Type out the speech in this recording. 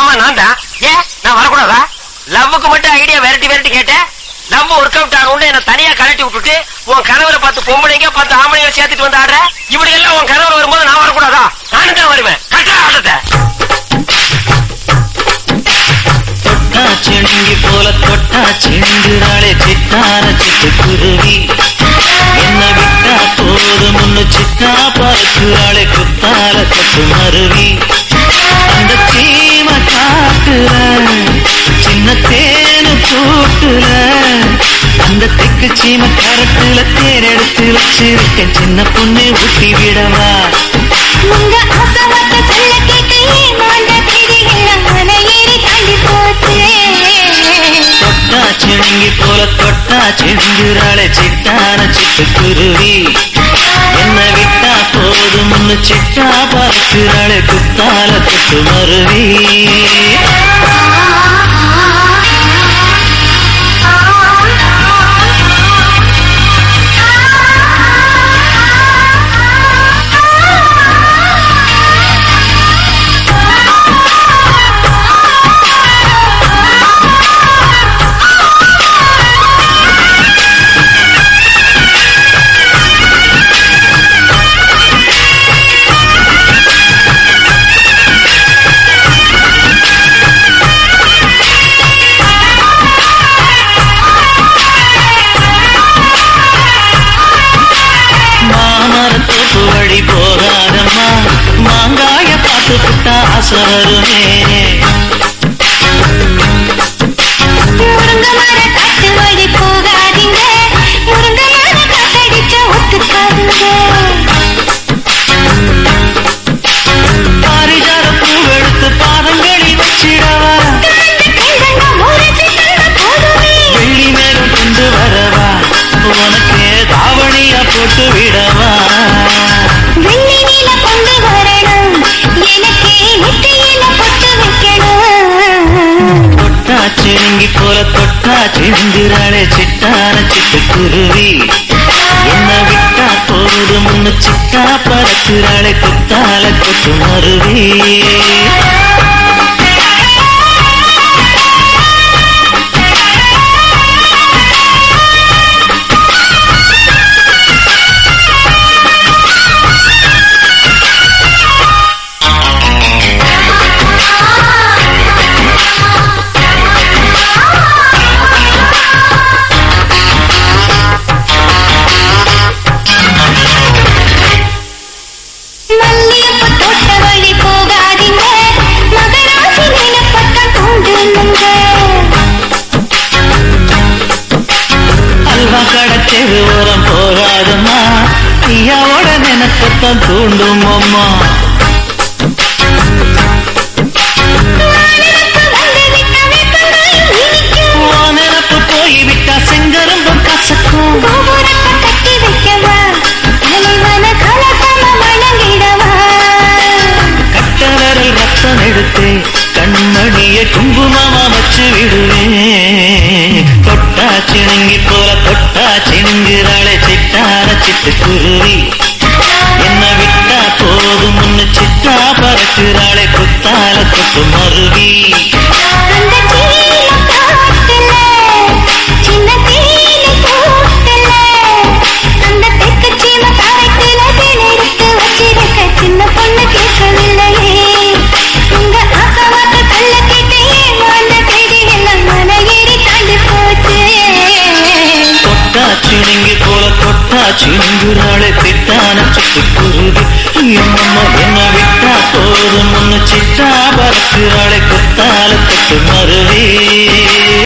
ஆமா நான் தான் ஏன் நான் வரக்கூடாதா லவ்வுக்கு மட்டும் ஐடியா விரட்டி விரட்டி கேட்டேன் லவ் ஒர்க் அவுட் ஆகணும்னு என்ன தனியா கலட்டி விட்டுட்டு உன் கணவரை பார்த்து பொம்பளைங்க பார்த்து ஆம்பளைங்க சேர்த்துட்டு வந்து ஆடுற இப்படி எல்லாம் உன் கணவர் வரும்போது நான் வரக்கூடாதா நானும் தான் வருவேன் கட்டா ஆடுறத தொட்டா சிணுங்கி போல தொட்டா சிணுங்குறாளே சித்தார சிட்டுக்குருவி என்ன விட்டா போதும் முன்னு சித்தா பார்க்கிறாளே குத்தால கொத்து மருவி அந்த சீம காட்டுல சின்ன தேனு கூட்டுல அந்த தெக்கு சீம கரத்துல தேரெடுத்து வச்சிருக்கேன் சின்ன பொண்ணு ஊட்டி விடவா உங்க ஆசவாக்க சொல்ல கேட்டு ஏமாந்த தேதி எல்லாம் மன ஏறி தாண்டி போச்சு தொட்டா சிணுங்கி போல தொட்டா சிணுங்குறாளே சிட்டான சிட்டுக்குருவி என்ன விட்டா போதும் முன்னு சிட்டா பார்க்கிறாளே குத்தால குத்து மருவி மாமரத்தோப்பு வழி போகாதம்மா மாங்காய பார்த்து புட்டா ஆசை வருமே முருங்க மர காட்டு வழி போகாதீங்க முருங்க மர காத்தடிச்ச ஒத்துக்காதுங்க பாரிஜாத பூவெடுத்து பாதங்களில் வச்சிடவா கேளுங்க முறைச்சு தந்த போதுமே வெள்ளி மேகம் கொண்டு வரவா உனக்கு தாவணியா போட்டு விடவா வெள்ளி நீல கொண்டு வரணும் எனக்கு நெத்தியில பொட்டு வைக்கணும் தொட்டா சிணுங்கி போல தொட்டா சிணுங்குறாளே சிட்டான சிட்டுக்குருவி என்ன விட்டா போதும் முன்னு சிட்டா பறக்குறாளே குத்தால கொத்து மருவி மல்லியப்ப தோட்ட வழி போகாதீங்க மகராசி நிலப்பட்டம் தூண்டுனுங்க அல்வா கடத்தெரு ஓரம் போகாதம்மா ஐயாவோட நினைக்கத்தான் தூண்டும் அம்மா வானரத்து வந்து விட்ட வேப்பங்காயும் இனிக்கும் உன் நினப்பு போய் விட்டா செங்கரும்பும் கசக்கும் கோபுரத்தை கட்டி வைக்கவா தலைவன கலசம வணங்கிடவா கட்டவரல் ரத்தம் எடுத்து கண்மணிய குங்குமமா வச்சு விடுவேன் தொட்டா சிணுங்கி போல தொட்டா சிணுங்குறாளே சிட்டார சிட்டுக்குருவி என்ன விட்டா போதும் முன்னு சிட்டா பறக்குறாளே குத்தால கொத்து மருவி அந்த சீல காட்டுல சின்ன தேயில கூட்டுல அந்த தெற்கு சீம காட்டுல தேனெடுத்து வச்சிருக்க சின்ன பொண்ணு கேட்கவில்லையே உங்க ஆசவாக்க சொல்ல கேட்டு ஏமாந்த தேதி எல்லாம் மன ஏறி தாண்டி போச்சு தொட்டா சிணுங்கி போல தொட்டா சிணுங்குறாளே திட்டான சிட்டுக்குருவி என்னம்மா என்ன விட்டா போதும் முன்னு சிட்டா பறக்குறாளே குத்தால கொத்து மருவி